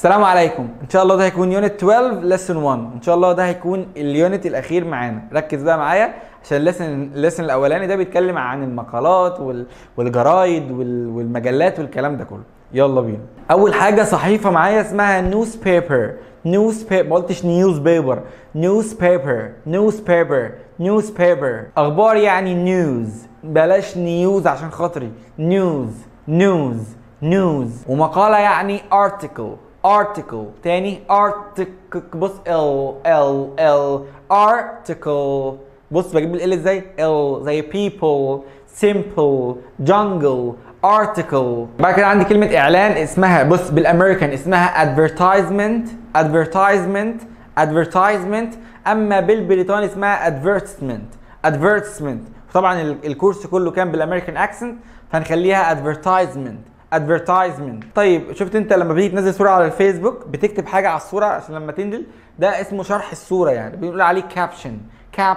السلام عليكم ان شاء الله ده هيكون يونت 12 ليسن 1 ان شاء الله ده هيكون اليونت الاخير معانا ركز بقى معايا عشان الليسن الليسن الاولاني ده بيتكلم عن المقالات وال... والجرايد وال... والمجلات والكلام ده كله يلا بينا اول حاجه صحيفه معايا اسمها نيوز بيبر نيوز بيبر ما قلتش نيوز بيبر نيوز بيبر نيوز بيبر نيوز بيبر اخبار يعني نيوز بلاش نيوز عشان خاطري نيوز نيوز نيوز ومقاله يعني article article تاني article بص ال ال ال article بص بجيب ال ازاي ال زي people simple jungle article بعد كده عندي كلمة إعلان اسمها بص بالأمريكان اسمها advertisement advertisement advertisement أما بالبريطاني اسمها advertisement advertisement طبعا ال- الكورس كله كان بالأمريكان accent فهنخليها advertisement advertisement طيب شفت انت لما بتيجي تنزل صوره على الفيسبوك بتكتب حاجه على الصوره عشان لما تنزل ده اسمه شرح الصوره يعني بنقول عليه كابشن كاب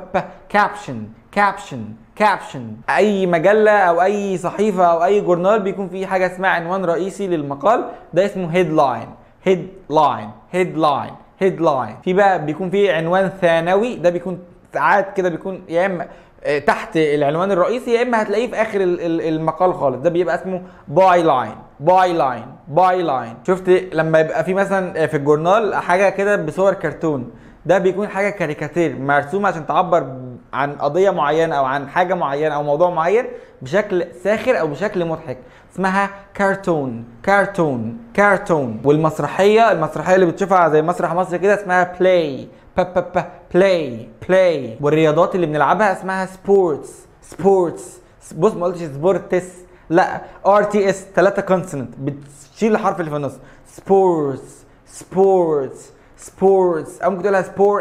كابشن كابشن كابشن اي مجله او اي صحيفه او اي جورنال بيكون فيه حاجه اسمها عنوان رئيسي للمقال ده اسمه هيدلاين هيدلاين هيدلاين هيدلاين في بقى بيكون فيه عنوان ثانوي ده بيكون ساعات كده بيكون يا اما آه، تحت العنوان الرئيسي يا اما هتلاقيه في اخر ال- ال- المقال خالص ده بيبقى اسمه باي لاين باي لاين باي لاين شفت لما يبقى في مثلا في الجورنال حاجه كده بصور كرتون ده بيكون حاجه كاريكاتير مرسومه عشان تعبر عن قضيه معينه او عن حاجه معينه او موضوع معين بشكل ساخر او بشكل مضحك اسمها كرتون كرتون كرتون والمسرحيه المسرحيه اللي بتشوفها زي مسرح مصر كده اسمها بلاي با با با بلاي بلاي والرياضات اللي بنلعبها اسمها سبورتس سبورتس بص ما قلتش سبورتس لا ار تي اس ثلاثه كونسوننت بتشيل الحرف اللي في النص سبورتس سبورتس سبورتس او ممكن تقولها سبورت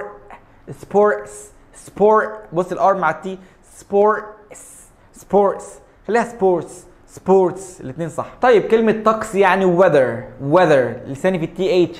سبورتس سبورت بص الار مع التي سبورتس سبورتس خليها سبورتس سبورتس الاثنين صح طيب كلمة طقس يعني weather weather لساني في التي اتش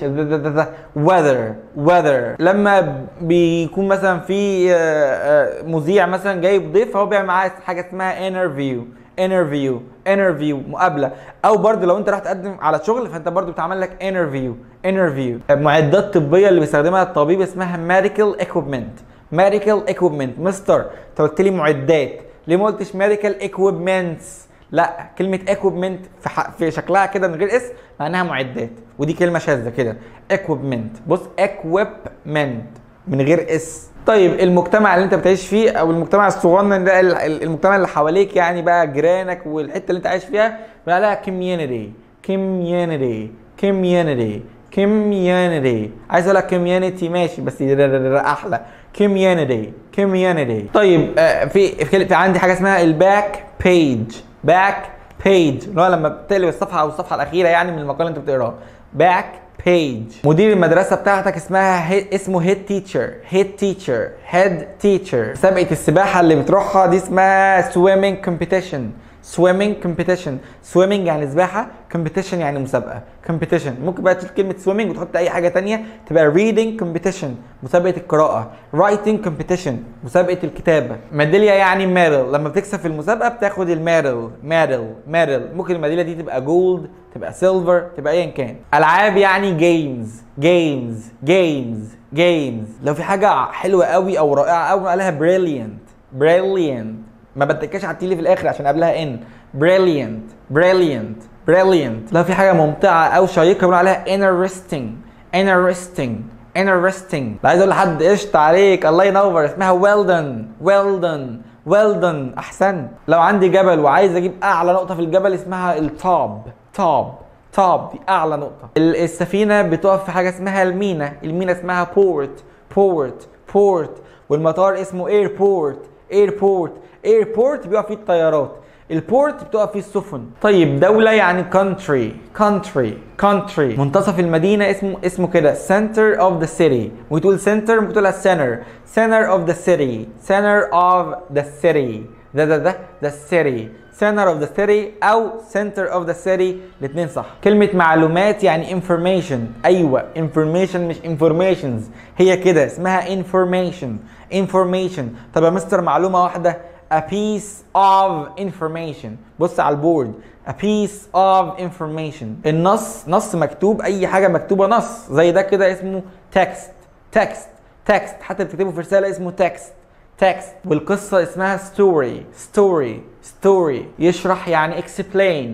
weather weather لما بيكون مثلا في آه، آه، مذيع مثلا جايب ضيف فهو بيعمل معاه حاجة اسمها interview interview interview مقابلة او برضه لو انت راح تقدم على شغل فانت برضه بتعمل لك interview interview معدات طبية اللي بيستخدمها الطبيب اسمها medical equipment medical equipment مستر انت قلت لي معدات ليه ما قلتش medical equipments لا كلمة equipment في, ح... في شكلها كده من غير اس معناها معدات ودي كلمة شاذة كده equipment بص equipment من غير اس طيب المجتمع اللي انت بتعيش فيه او المجتمع الصغنن ده ال- ال- المجتمع اللي حواليك يعني بقى جيرانك والحته اللي انت عايش فيها بنقول عليها community community community community عايز اقول لك community ماشي بس ده- ده- ده- ده احلى community community طيب آه، في في في عندي حاجه اسمها الباك بيج باك بيج اللي هو لما بتقلب الصفحه او الصفحه الاخيره يعني من المقال اللي انت بتقراه باك بيج مدير المدرسه بتاعتك اسمها هي اسمه هيد تيتشر هيد تيتشر هيد تيتشر مسابقه السباحه اللي بتروحها دي اسمها سويمنج كومبيتيشن سويمنج كومبيتيشن سويمنج يعني سباحه كومبيتيشن يعني مسابقه كومبيتيشن ممكن بقى تشيل كلمه سويمنج وتحط اي حاجه تانية تبقى ريدنج كومبيتيشن مسابقه القراءه رايتنج كومبيتيشن مسابقه الكتابه ميداليه يعني ميدل لما بتكسب في المسابقه بتاخد الميدل ميدل ميدل ممكن الميداليه دي تبقى جولد تبقى سيلفر تبقى ايا كان العاب يعني جيمز جيمز جيمز جيمز لو في حاجه حلوه قوي او رائعه قوي عليها بريليانت بريليانت ما بتكاش على التي في الاخر عشان قبلها ان بريليانت بريليانت بريليانت لو في حاجه ممتعه او شيقه بنقول عليها interesting interesting interesting لا عايز اقول لحد قشطه عليك الله ينور اسمها well done well done well done احسن لو عندي جبل وعايز اجيب اعلى نقطه في الجبل اسمها التوب توب توب دي اعلى نقطه ال- السفينه بتقف في حاجه اسمها المينا المينا اسمها بورت بورت بورت والمطار اسمه ايربورت ايربورت ايربورت بيقف فيه الطيارات البورت بتقف فيه السفن طيب دولة يعني country country country منتصف المدينة اسمه اسمه كده center of the city وتقول center ممكن تقولها center center of the city center of the city ده ده ده ده city center of the city او center of the city الاثنين صح كلمة معلومات يعني information ايوه information مش informations هي كده اسمها information information طب يا مستر معلومة واحدة a piece of information بص على البورد a piece of information النص نص مكتوب اي حاجه مكتوبه نص زي ده كده اسمه text text text حتى بتكتبه في رساله اسمه text text والقصه اسمها story story story يشرح يعني explain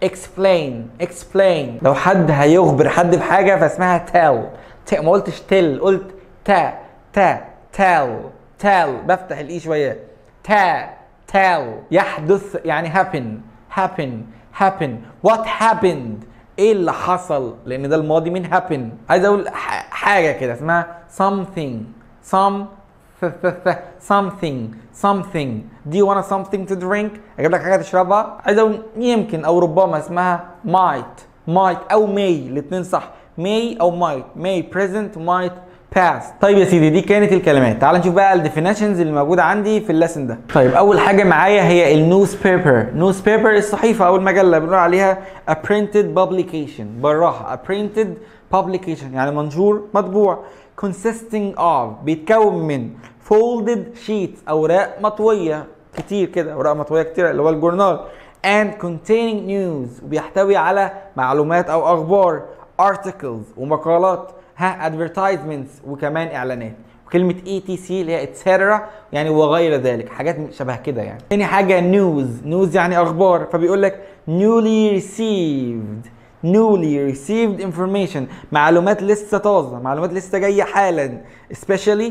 explain explain لو حد هيخبر حد بحاجه فاسمها tell ت- ما قلتش tell قلت تا تا tell tell بفتح الاي شويه تا tell يحدث يعني happen happen happen what happened ايه اللي حصل لان ده الماضي من happen عايز اقول ح- حاجه كده اسمها something some th- th- th- something something do you want something to drink اجيب لك حاجه تشربها عايز اقول يمكن او ربما اسمها might might او may الاثنين صح may او might may present might past طيب يا سيدي دي كانت الكلمات تعال نشوف بقى الديفينيشنز اللي موجوده عندي في الليسن ده طيب اول حاجه معايا هي النيوز بيبر نيوز بيبر الصحيفه او المجله بنقول عليها a printed publication بالراحه a printed publication يعني منشور مطبوع consisting of بيتكون من folded sheets اوراق مطويه كتير كده اوراق مطويه كتير اللي هو الجورنال and containing news وبيحتوي على معلومات او اخبار articles ومقالات ها advertisements وكمان اعلانات وكلمة ETC اللي هي etc يعني وغير ذلك حاجات شبه كده يعني تاني حاجة news news يعني أخبار فبيقول لك newly received newly received information معلومات لسه طازة معلومات لسه جاية حالا especially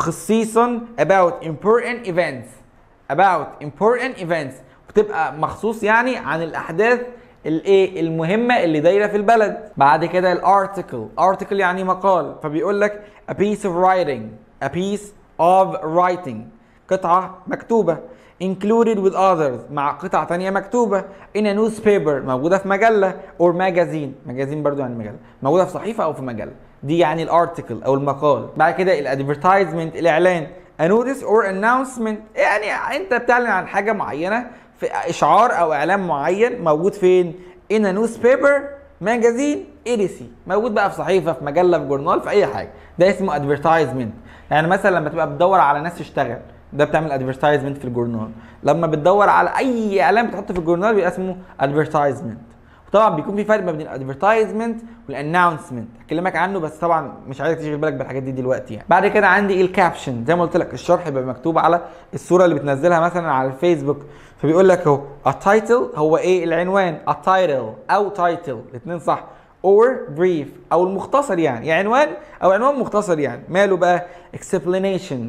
وخصيصا about important events about important events بتبقى مخصوص يعني عن الاحداث الايه المهمه اللي دايره في البلد بعد كده الارتكل article يعني مقال فبيقول لك a piece of writing a piece of writing قطعه مكتوبه included with others مع قطع تانية مكتوبة in a newspaper موجودة في مجلة or magazine مجازين برضو يعني مجلة موجودة في صحيفة أو في مجلة دي يعني الارتكل أو المقال بعد كده الادفرتايزمنت الإعلان a notice or announcement يعني انت بتعلن عن حاجه معينه في اشعار او اعلان معين موجود فين in a newspaper ماجازين edc موجود بقى في صحيفه في مجله في جورنال في اي حاجه ده اسمه advertisement يعني مثلا لما تبقى بتدور على ناس تشتغل ده بتعمل advertisement في الجورنال لما بتدور على اي اعلان بتحطه في الجورنال بيبقى اسمه advertisement وطبعا بيكون في فرق ما بين الادفرتايزمنت والاناونسمنت هكلمك عنه بس طبعا مش عايزك تشغل بالك بالحاجات دي دلوقتي يعني بعد كده عندي الكابشن زي ما قلت لك الشرح بيبقى مكتوب على الصوره اللي بتنزلها مثلا على الفيسبوك فبيقول لك اهو التايتل هو ايه العنوان التايتل او تايتل الاثنين صح or brief او المختصر يعني يعني عنوان او عنوان مختصر يعني ماله بقى explanation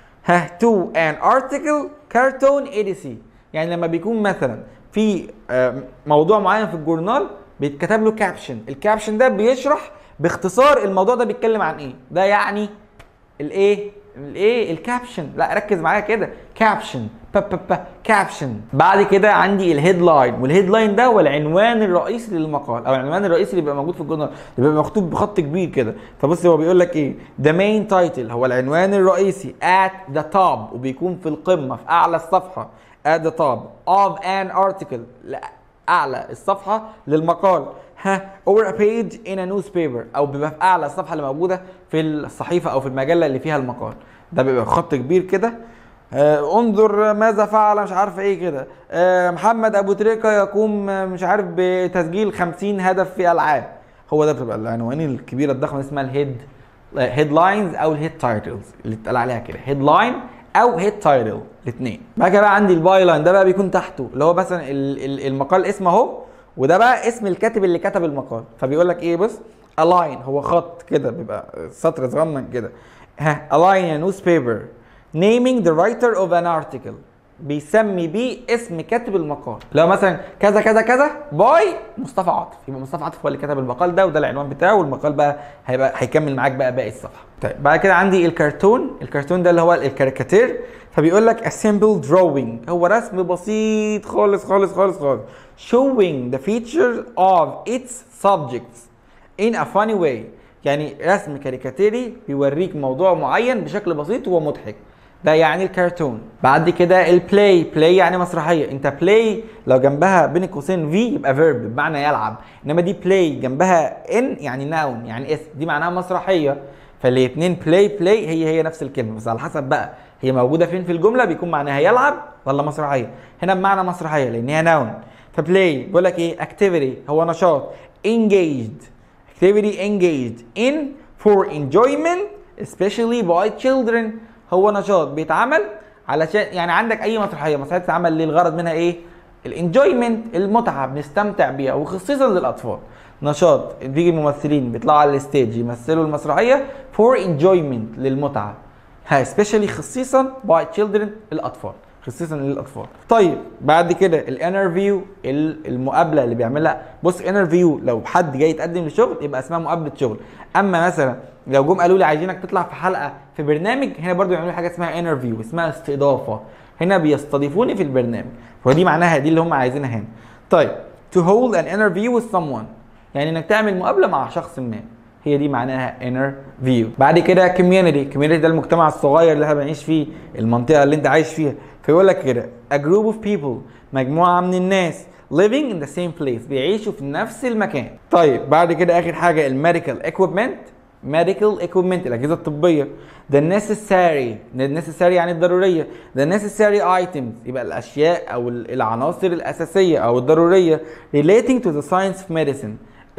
ها to an article cartoon edc يعني لما بيكون مثلا في آه، موضوع معين في الجورنال بيتكتب له كابشن الكابشن ده بيشرح باختصار الموضوع ده بيتكلم عن ايه ده يعني الايه الايه الكابشن لا ركز معايا كده كابشن با با با كابشن بعد كده عندي الهيدلاين والهيدلاين ده هو العنوان الرئيسي للمقال او العنوان الرئيسي اللي بيبقى موجود في الجورنال اللي بيبقى مكتوب بخط كبير كده فبص هو بيقول لك ايه ذا مين تايتل هو العنوان الرئيسي at the top وبيكون في القمه في اعلى الصفحه at the top of an article اعلى الصفحه للمقال ها or a page in a newspaper او بيبقى في اعلى الصفحه اللي موجوده في الصحيفه او في المجله اللي فيها المقال ده بيبقى خط كبير كده آه انظر ماذا فعل مش عارف ايه كده آه محمد ابو تريكه يقوم آه، مش عارف بتسجيل 50 هدف في العاب هو ده بتبقى العنوان الكبيره الضخمه اسمها الهيد هيدلاينز او الهيد تايتلز اللي اتقال عليها كده هيدلاين او هيد تايتل الاثنين بعد كده بقى عندي الباي لاين ده بقى بيكون تحته اللي هو مثلا ال- ال- المقال اسمه اهو وده بقى اسم الكاتب اللي كتب المقال فبيقول لك ايه بص الاين هو خط كده بيبقى سطر صغنن كده ها الاين يا نيوز بيبر naming the writer of an article بيسمي بيه اسم كاتب المقال لو مثلا كذا كذا كذا باي مصطفى عاطف يبقى مصطفى عاطف هو اللي كتب المقال ده وده العنوان بتاعه والمقال بقى هيبقى هيكمل معاك بقى باقي الصفحه طيب بعد كده عندي الكرتون الكرتون ده اللي هو الكاريكاتير فبيقول لك a simple drawing هو رسم بسيط خالص خالص خالص خالص showing the features of its subjects in a funny way يعني رسم كاريكاتيري بيوريك موضوع معين بشكل بسيط ومضحك ده يعني الكرتون بعد كده البلاي بلاي يعني مسرحيه انت بلاي لو جنبها بين قوسين في يبقى فيرب بمعنى يلعب انما دي بلاي جنبها ان يعني ناون يعني اسم دي معناها مسرحيه فالاثنين بلاي بلاي هي هي نفس الكلمه بس على حسب بقى هي موجوده فين في الجمله بيكون معناها يلعب ولا مسرحيه هنا بمعنى مسرحيه لان هي ناون فبلاي بيقول لك ايه activity هو نشاط engaged activity engaged in for enjoyment especially by children هو نشاط بيتعمل علشان يعني عندك اي مسرحيه مسرحيه بتتعمل ليه الغرض منها ايه الانجويمنت المتعه بنستمتع بيها وخصيصا للاطفال نشاط بيجي الممثلين بيطلعوا على الستيج يمثلوا المسرحيه فور انجويمنت للمتعه ها سبيشالي خصيصا باي تشيلدرن الاطفال خصيصا للاطفال طيب بعد كده الانترفيو المقابله اللي بيعملها بص انترفيو لو حد جاي يتقدم لشغل يبقى اسمها مقابله شغل اما مثلا لو جم قالوا لي عايزينك تطلع في حلقه في برنامج هنا برضو يعملوا حاجه اسمها انترفيو اسمها استضافه هنا بيستضيفوني في البرنامج فدي معناها دي اللي هم عايزينها هنا طيب to hold an interview with someone يعني انك تعمل مقابله مع شخص ما هي دي معناها interview بعد كده community community ده المجتمع الصغير اللي احنا بنعيش فيه المنطقه اللي انت عايش فيها فيقول لك كده a group of people مجموعه من الناس living in the same place بيعيشوا في نفس المكان طيب بعد كده اخر حاجه الميديكال equipment medical equipment الاجهزه الطبيه the necessary the necessary يعني الضروريه the necessary items يبقى الاشياء او العناصر الاساسيه او الضروريه relating to the science of medicine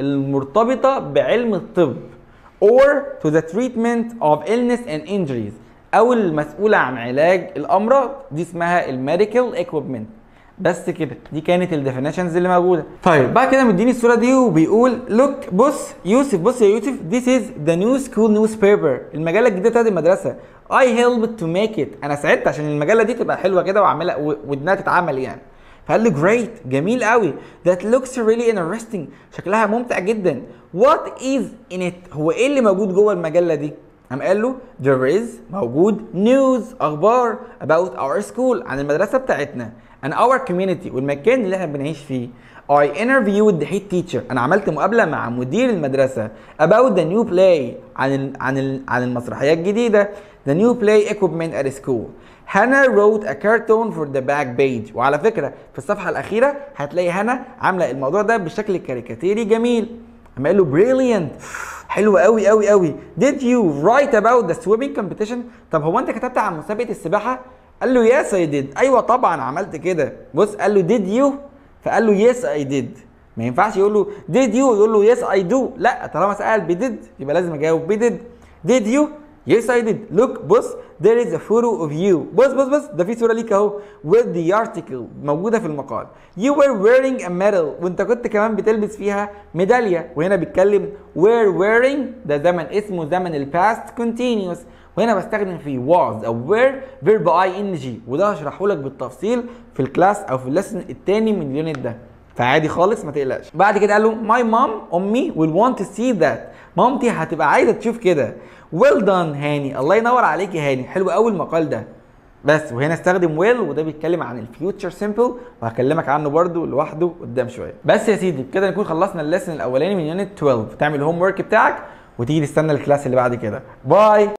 المرتبطه بعلم الطب or to the treatment of illness and injuries او المسؤوله عن علاج الامراض دي اسمها الميديكال equipment بس كده دي كانت الديفينيشنز اللي موجوده طيب بعد كده مديني الصوره دي وبيقول لوك بص يوسف بص يا يوسف this is the new school newspaper المجله الجديده بتاعت المدرسه I helped to make it انا ساعدت عشان المجله دي تبقى حلوه كده واعملها وانها تتعمل يعني فقال لي جريت جميل قوي that looks really interesting شكلها ممتع جدا what is in it هو ايه اللي موجود جوه المجله دي قام قال له there is موجود news اخبار about our school عن المدرسه بتاعتنا and our community والمكان اللي احنا بنعيش فيه I interviewed the head teacher انا عملت مقابله مع مدير المدرسه about the new play عن ال عن ال عن المسرحيه الجديده the new play equipment at school هانا wrote a cartoon for the back page وعلى فكره في الصفحه الاخيره هتلاقي هانا عامله الموضوع ده بشكل كاريكاتيري جميل قام قال له brilliant حلو قوي قوي قوي did you write about the swimming competition طب هو انت كتبت عن مسابقه السباحه قال له يس اي ديد ايوه طبعا عملت كده بص قال له ديد يو فقال له يس اي ديد ما ينفعش يقول له ديد يو يقول له يس اي دو لا طالما سال بديد يبقى لازم اجاوب بديد ديد يو يس اي ديد لوك بص there is a photo of you بص بص بص ده في صوره ليك اهو with the article موجوده في المقال you were wearing a medal وانت كنت كمان بتلبس فيها ميداليه وهنا بيتكلم were wearing ده زمن اسمه زمن الباست continuous وهنا بستخدم في was او were verb ing وده هشرحه لك بالتفصيل في الكلاس او في الليسن الثاني من اليونت ده فعادي خالص ما تقلقش بعد كده قال له my mom امي will want to see that مامتي هتبقى عايزه تشوف كده well done هاني الله ينور عليك يا هاني حلو قوي المقال ده بس وهنا استخدم ويل وده بيتكلم عن الفيوتشر سيمبل وهكلمك عنه برده لوحده قدام شويه بس يا سيدي كده نكون خلصنا الليسن الاولاني من يونت 12 تعمل الهوم ورك بتاعك وتيجي تستنى الكلاس اللي بعد كده باي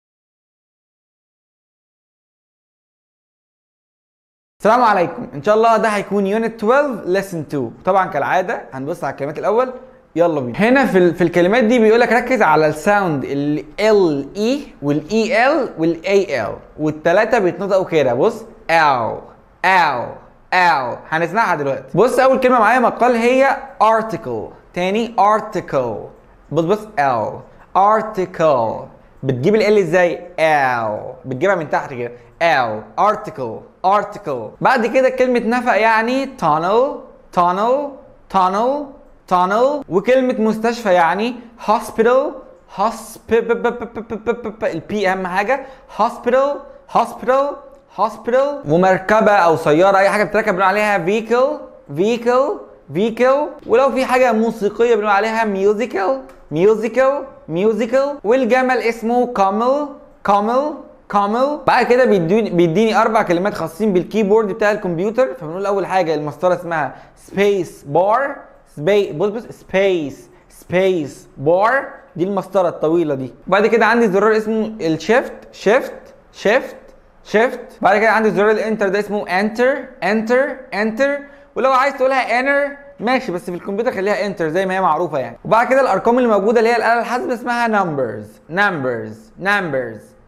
السلام عليكم ان شاء الله ده هيكون يونت 12 ليسن 2 طبعا كالعاده هنبص على الكلمات الاول يلا بينا هنا في ال- في الكلمات دي بيقول لك ركز على الساوند ال ال اي والاي ال والاي ال والثلاثه بيتنطقوا كده بص او او او هنسمعها دلوقتي بص اول كلمه معايا مقال هي article تاني article بص بص ال article بتجيب ال ازاي ال بتجيبها من تحت كده ال article article بعد كده كلمه نفق يعني tunnel tunnel tunnel tunnel وكلمة مستشفى يعني hospital hospital البي اهم حاجة hospital hospital hospital ومركبة أو سيارة أي حاجة بتركب بنقول عليها vehicle vehicle vehicle ولو في حاجة موسيقية بنقول عليها musical musical musical والجمل اسمه camel camel كامل بعد كده بيديني بيديني اربع كلمات خاصين بالكيبورد بتاع الكمبيوتر فبنقول اول حاجه المسطره اسمها سبيس بار سبيس بص بص سبيس سبيس بار دي المسطره الطويله دي بعد كده عندي زرار اسمه الشيفت شيفت شيفت شيفت بعد كده عندي زرار الانتر ده اسمه انتر انتر انتر ولو عايز تقولها انر ماشي بس في الكمبيوتر خليها انتر زي ما هي معروفه يعني وبعد كده الارقام اللي موجوده اللي هي الاله الحاسبه اسمها numbers numbers numbers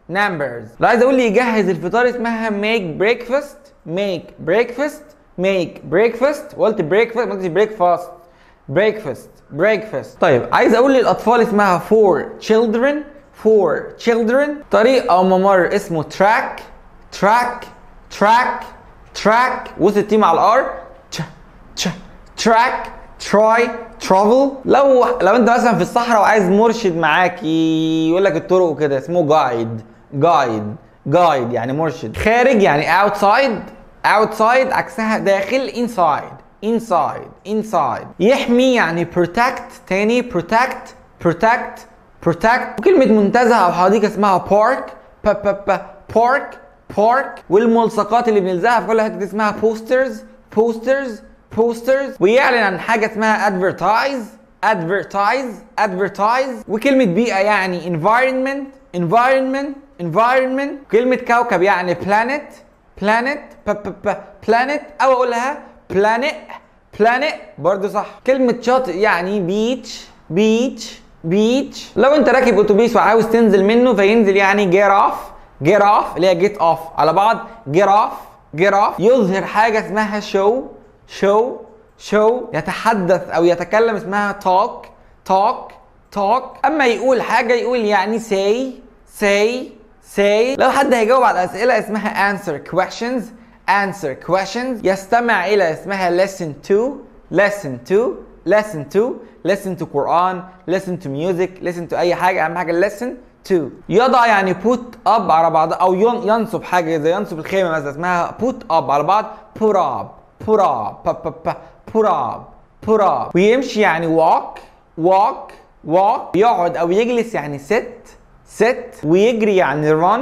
numbers لو عايز اقول لي يجهز الفطار اسمها make breakfast make breakfast make breakfast وقلت breakfast ما قلتش breakfast breakfast breakfast طيب عايز اقول للاطفال اسمها for children for children طريق او ممر اسمه track track track track وصل التيم على الار تش تش track try travel لو لو انت مثلا في الصحراء وعايز مرشد معاك يقول لك الطرق وكده اسمه جايد جايد جايد يعني مرشد خارج يعني outside outside عكسها داخل inside inside inside يحمي يعني protect تاني protect protect protect وكلمة منتزه أو حديقة اسمها park ب ب ب park park والملصقات اللي بنلزقها في كل حتة اسمها posters posters posters ويعلن عن حاجة اسمها advertise advertise advertise وكلمة بيئة يعني environment environment environment كلمة كوكب يعني planet planet ب ب ب planet أو أقولها planet planet برضه صح كلمة شاطئ يعني beach beach beach لو أنت راكب أتوبيس وعاوز تنزل منه فينزل يعني get off get off اللي هي get off على بعض get off get off يظهر حاجة اسمها show show show يتحدث أو يتكلم اسمها talk talk talk أما يقول حاجة يقول يعني say say say لو حد هيجاوب على أسئلة اسمها answer questions answer questions يستمع إلى اسمها listen to listen to listen to listen to Quran listen to music listen to أي حاجة أهم حاجة listen to يضع يعني put up على بعض أو ين- ينصب حاجة زي ينصب الخيمة مثلا اسمها put up على بعض put up put up ب- ب- ب- put up put up ويمشي يعني walk walk walk يقعد أو يجلس يعني sit sit ويجري يعني run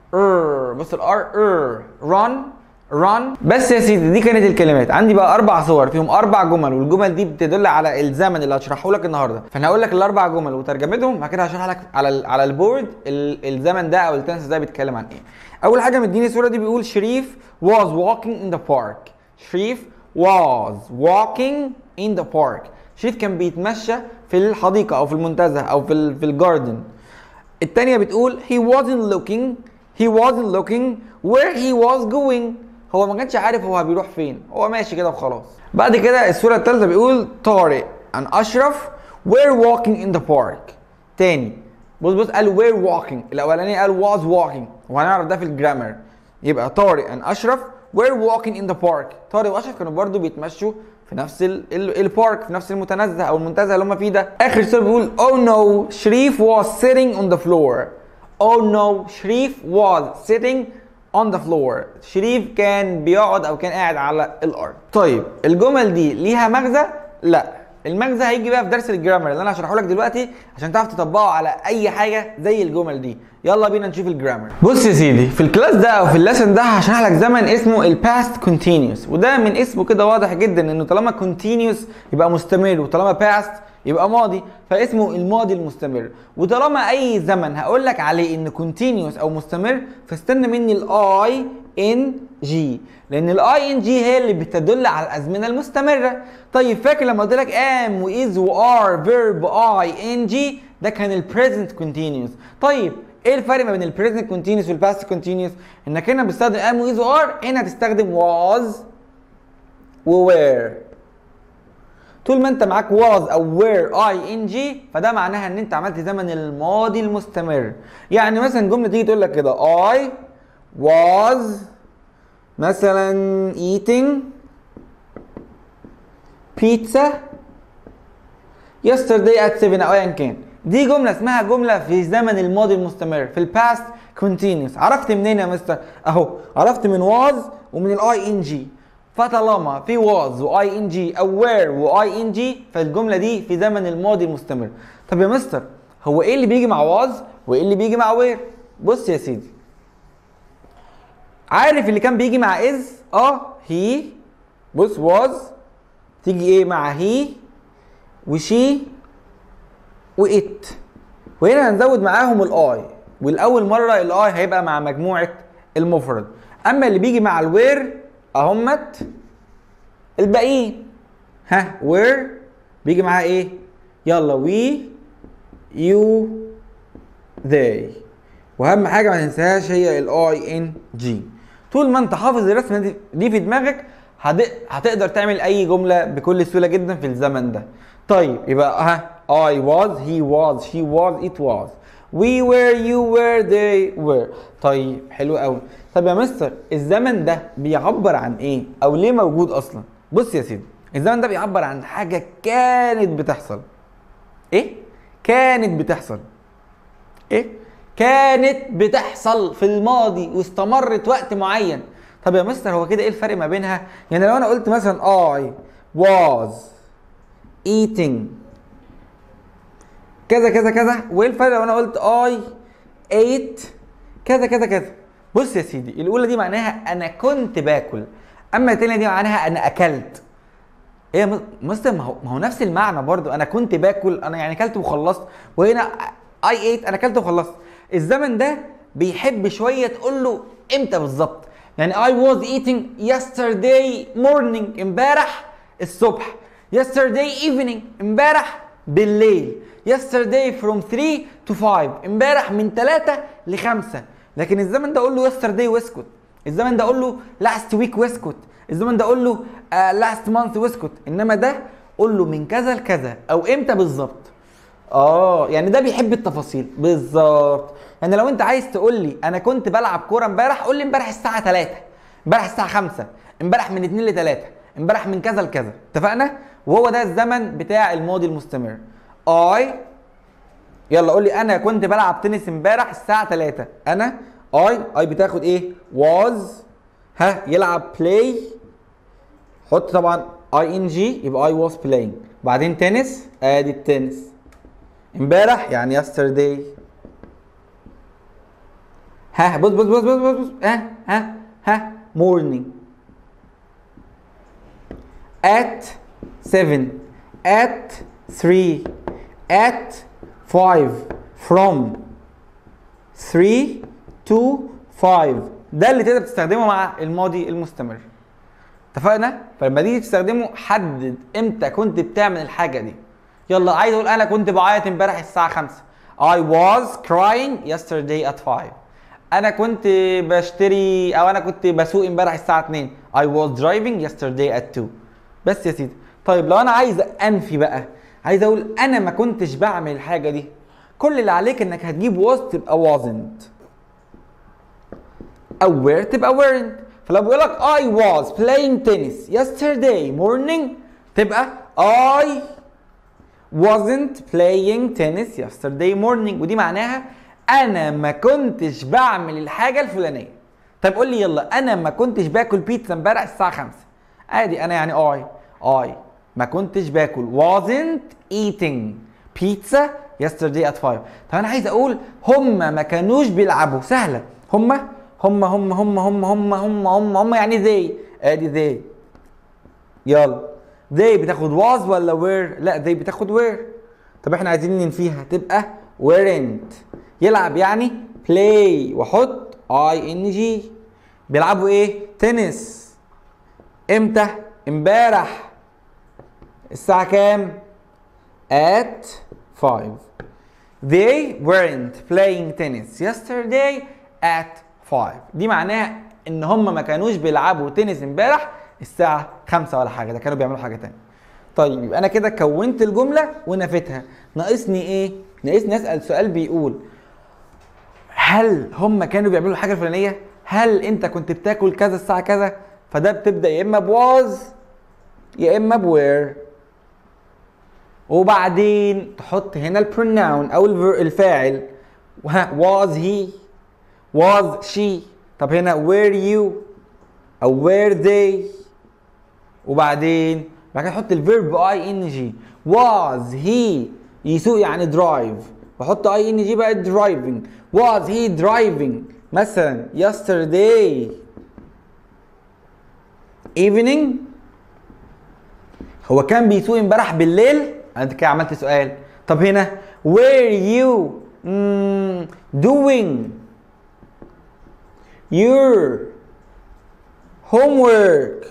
er بص الار er run run بس يا سيدي دي كانت الكلمات عندي بقى اربع صور فيهم اربع جمل والجمل دي بتدل على الزمن اللي هشرحه لك النهارده فانا هقول لك الاربع جمل وترجمتهم بعد كده هشرح لك على ال على البورد ال- الزمن ده او التنس ده بيتكلم عن ايه اول حاجه مديني الصوره دي بيقول شريف was walking in the park شريف was walking in the park شريف كان بيتمشى في الحديقه او في المنتزه او في ال في الجاردن التانية بتقول he wasn't looking he wasn't looking where he was going هو ما كانش عارف هو بيروح فين هو ماشي كده وخلاص بعد كده الصورة التالتة بيقول طارق and أشرف were walking in the park تاني بص بص قال were walking الأولاني قال was walking وهنعرف ده في الجرامر يبقى طارق and أشرف were walking in the park طارق وأشرف كانوا برضو بيتمشوا في نفس ال- ال- البارك في نفس المتنزه او المنتزه اللي هم فيه ده اخر سؤال بيقول oh no شريف was sitting on the floor oh no شريف was sitting on the floor شريف كان بيقعد او كان قاعد على الارض طيب الجمل دي ليها مغزى لا المغزى هيجي بقى في درس الجرامر اللي انا هشرحه لك دلوقتي عشان تعرف تطبقه على اي حاجه زي الجمل دي يلا بينا نشوف الجرامر بص يا سيدي في الكلاس ده او في الليسن ده هشرح لك زمن اسمه الباست كونتينيوس وده من اسمه كده واضح جدا انه طالما كونتينيوس يبقى مستمر وطالما باست يبقى ماضي فاسمه الماضي المستمر وطالما اي زمن هقول لك عليه ان كونتينيوس او مستمر فاستنى مني الاي ان جي لان الاي ان جي هي اللي بتدل على الازمنه المستمره طيب فاكر لما قلت لك ام واز وار فيرب اي ان جي ده كان البريزنت كونتينيوس طيب ايه الفرق ما بين البريزنت كونتينيوس والباست كونتينيوس انك هنا بتستخدم ام واز وار هنا هتستخدم واز ووير طول ما انت معاك was او were i n g فده معناها ان انت عملت زمن الماضي المستمر يعني مثلا جمله تيجي تقول لك كده I was مثلا eating pizza yesterday at 7 او ايا كان دي جمله اسمها جمله في زمن الماضي المستمر في الباست continuous عرفت منين يا مستر اهو عرفت من was ومن الاي ان جي فطالما في was واي ان جي او were واي ان جي فالجمله دي في زمن الماضي المستمر طب يا مستر هو ايه اللي بيجي مع was وايه اللي بيجي مع were بص يا سيدي عارف اللي كان بيجي مع is اه he بص was تيجي ايه مع he وشي وات وهنا هنزود معاهم الاي والاول مره الاي هيبقى مع مجموعه المفرد اما اللي بيجي مع الوير اهمت الباقيين ها وير بيجي معاها ايه يلا وي يو they واهم حاجه ما تنساهاش هي الاي ان جي طول ما انت حافظ الرسمه دي- دي في دماغك هت- هتقدر تعمل اي جمله بكل سهوله جدا في الزمن ده طيب يبقى ها I was he was she was it was we were you were they were طيب حلو قوي طب يا مستر الزمن ده بيعبر عن ايه او ليه موجود اصلا بص يا سيدي الزمن ده بيعبر عن حاجه كانت بتحصل ايه كانت بتحصل ايه كانت بتحصل في الماضي واستمرت وقت معين طب يا مستر هو كده ايه الفرق ما بينها يعني لو انا قلت مثلا I was eating كذا كذا كذا وايه الفرق لو انا قلت I ate كذا كذا كذا بص يا سيدي الاولى دي معناها انا كنت باكل اما التانية دي معناها انا اكلت ايه يا مستر ما هو ما هو نفس المعنى برضو انا كنت باكل انا يعني اكلت وخلصت وهنا اي ايت انا اكلت وخلصت الزمن ده بيحب شويه تقول له امتى بالظبط يعني I was eating yesterday morning امبارح الصبح yesterday evening امبارح بالليل yesterday from 3 to 5 امبارح من 3 ل 5 لكن الزمن ده اقول له yesterday واسكت الزمن ده اقول له last week واسكت الزمن ده اقول له uh, last month واسكت انما ده قول له من كذا لكذا او امتى بالظبط اه يعني ده بيحب التفاصيل بالظبط يعني لو انت عايز تقول لي انا كنت بلعب كوره امبارح قول لي امبارح الساعه 3 امبارح الساعه 5 امبارح من 2 ل 3 امبارح من كذا لكذا اتفقنا وهو ده الزمن بتاع الماضي المستمر اي يلا قول لي انا كنت بلعب تنس امبارح الساعه 3 انا اي اي بتاخد ايه was ها يلعب play حط طبعا اي ان جي يبقى اي was playing بعدين تنس ادي التنس امبارح يعني yesterday ها بص بص بص بص بص, بص. ها ها ها morning at 7 at 3 at 5 from 3 to 5 ده اللي تقدر تستخدمه مع الماضي المستمر اتفقنا فلما تيجي تستخدمه حدد امتى كنت بتعمل الحاجه دي يلا عايز اقول انا كنت بعيط امبارح الساعه 5 I was crying yesterday at 5 انا كنت بشتري او انا كنت بسوق امبارح الساعه 2 I was driving yesterday at 2 بس يا سيدي طيب لو انا عايز انفي بقى عايز اقول انا ما كنتش بعمل الحاجه دي كل اللي عليك انك هتجيب was تبقى wasn't او were تبقى weren't فلو بيقول لك I was playing tennis yesterday morning تبقى I wasn't playing tennis yesterday morning ودي معناها انا ما كنتش بعمل الحاجه الفلانيه طب قول لي يلا انا ما كنتش باكل بيتزا امبارح الساعه 5 عادي انا يعني اي اي ما كنتش باكل wasn't eating pizza yesterday at 5 طب انا عايز اقول هم ما كانوش بيلعبوا سهله هم هم هم هم هم هم هم هم هم يعني they ادي they يلا they بتاخد was ولا were لا they بتاخد were طب احنا عايزين ننفيها تبقى weren't يلعب يعني play واحط اي ان جي بيلعبوا ايه تنس امتى امبارح الساعة كام at 5 they weren't playing tennis yesterday at 5 دي معناها ان هم ما كانوش بيلعبوا تنس امبارح الساعة 5 ولا حاجة ده كانوا بيعملوا حاجة تانية طيب يبقى انا كده كونت الجملة ونفيتها ناقصني ايه ناقصني اسأل سؤال بيقول هل هم كانوا بيعملوا الحاجة الفلانية هل انت كنت بتاكل كذا الساعة كذا فده بتبدأ يا اما بواز يا اما بوير وبعدين تحط هنا البروناون او الفر- الفاعل وها was he was she طب هنا were you او were they وبعدين بعد كده احط الفيرب اي ان جي was he يسوق يعني درايف بحط اي ان جي بقى driving was he driving مثلا yesterday evening هو كان بيسوق امبارح بالليل انت كده عملت سؤال طب هنا were you mm, doing your homework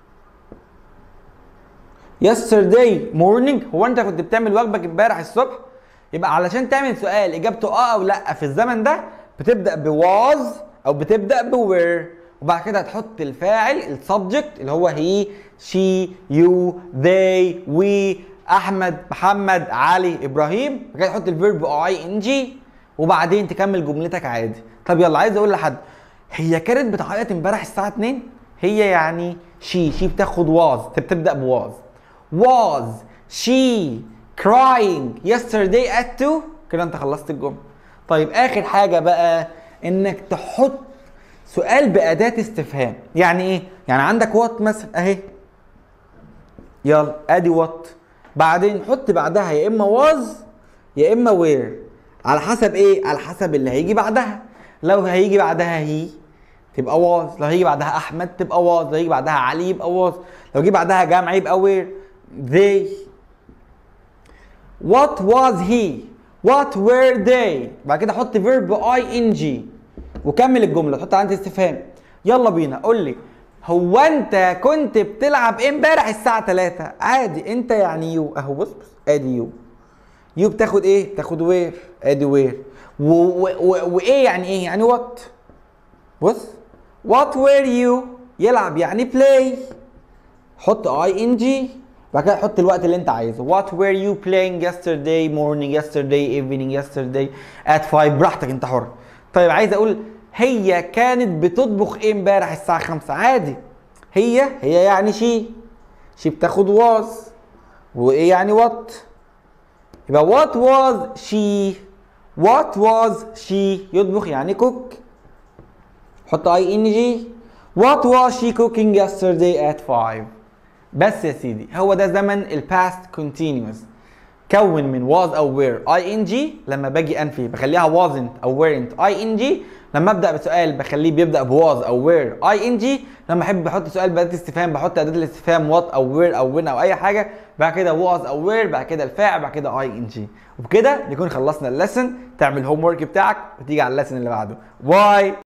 yesterday morning هو انت كنت بتعمل واجبك امبارح الصبح يبقى علشان تعمل سؤال اجابته اه او لا في الزمن ده بتبدا بواز او بتبدا بوير وبعد كده هتحط الفاعل السبجكت اللي هو هي شي يو ذي وي احمد محمد علي ابراهيم بعد كده تحط الفيرب اي ان جي وبعدين تكمل جملتك عادي طب يلا عايز اقول لحد هي كانت بتعيط امبارح الساعه 2 هي يعني شي شي بتاخد واز بتبدا بواز was she crying yesterday at 2 كده انت خلصت الجمله طيب اخر حاجه بقى انك تحط سؤال باداه استفهام يعني ايه يعني عندك وات مثلا اهي يلا ادي وات بعدين حط بعدها يا اما واز يا اما وير على حسب ايه على حسب اللي هيجي بعدها لو هيجي بعدها هي تبقى واز لو هيجي بعدها احمد تبقى واز لو هيجي بعدها علي يبقى واز لو هيجي بعدها جمع يبقى وير they what was he what were they بعد كده حط verb ing وكمل الجمله تحط علامه استفهام يلا بينا قول لي هو انت كنت بتلعب ايه امبارح الساعه 3 عادي انت يعني يو اهو بص بص ادي يو يو بتاخد ايه بتاخد وير ادي وير وايه يعني ايه يعني وات بص وات وير يو يلعب يعني بلاي حط اي ان جي بعد كده حط الوقت اللي انت عايزه what were you playing yesterday morning yesterday evening yesterday at 5 براحتك انت حر طيب عايز اقول هي كانت بتطبخ ايه امبارح الساعه 5 عادي هي هي يعني شي شي بتاخد was وايه يعني what يبقى what was she what was she يطبخ يعني cook حط اي ان جي what was she cooking yesterday at 5 بس يا سيدي هو ده زمن الباست كونتينيوس كون من was او were اي ان جي لما باجي انفي بخليها wasn't او weren't اي ان جي لما ابدا بسؤال بخليه بيبدا بواز او were اي ان جي لما احب احط سؤال باداه استفهام بحط اداه الاستفهام what او where او when او اي حاجه بعد كده was او were بعد كده الفاعل بعد كده اي ان جي وبكده نكون خلصنا الليسن تعمل الهوم ورك بتاعك وتيجي على الليسن اللي بعده باي